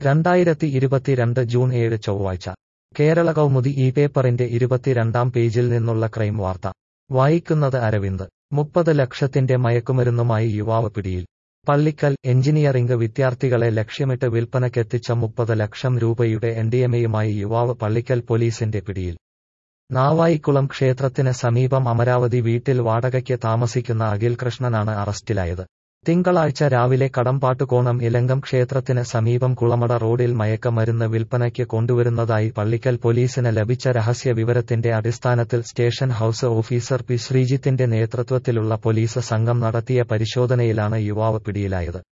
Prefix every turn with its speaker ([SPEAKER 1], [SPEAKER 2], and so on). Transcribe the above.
[SPEAKER 1] രണ്ടായിരത്തി ഇരുപത്തിരണ്ട് ജൂൺ ഏഴ് ചൊവ്വാഴ്ച കേരള കൗമുദി ഈ പേപ്പറിന്റെ ഇരുപത്തിരണ്ടാം പേജിൽ നിന്നുള്ള ക്രൈം വാർത്ത വായിക്കുന്നത് അരവിന്ദ് മുപ്പത് ലക്ഷത്തിന്റെ മയക്കുമരുന്നുമായി യുവാവ് പിടിയിൽ പള്ളിക്കൽ എഞ്ചിനീയറിംഗ് വിദ്യാർത്ഥികളെ ലക്ഷ്യമിട്ട് വിൽപ്പനയ്ക്കെത്തിച്ച മുപ്പത് ലക്ഷം രൂപയുടെ എൻഡിഎംഎയുമായി യുവാവ് പള്ളിക്കൽ പോലീസിന്റെ പിടിയിൽ നാവായിക്കുളം ക്ഷേത്രത്തിന് സമീപം അമരാവതി വീട്ടിൽ വാടകയ്ക്ക് താമസിക്കുന്ന അഖിൽ കൃഷ്ണനാണ് അറസ്റ്റിലായത് തിങ്കളാഴ്ച രാവിലെ കടമ്പാട്ടുകോണം ഇലങ്കം ക്ഷേത്രത്തിന് സമീപം കുളമട റോഡിൽ മയക്കമരുന്ന് വിൽപ്പനയ്ക്ക് കൊണ്ടുവരുന്നതായി പള്ളിക്കൽ പോലീസിന് ലഭിച്ച രഹസ്യ വിവരത്തിന്റെ അടിസ്ഥാനത്തിൽ സ്റ്റേഷൻ ഹൌസ് ഓഫീസർ പി ശ്രീജിത്തിന്റെ നേതൃത്വത്തിലുള്ള പോലീസ് സംഘം നടത്തിയ പരിശോധനയിലാണ് യുവാവ് പിടിയിലായത്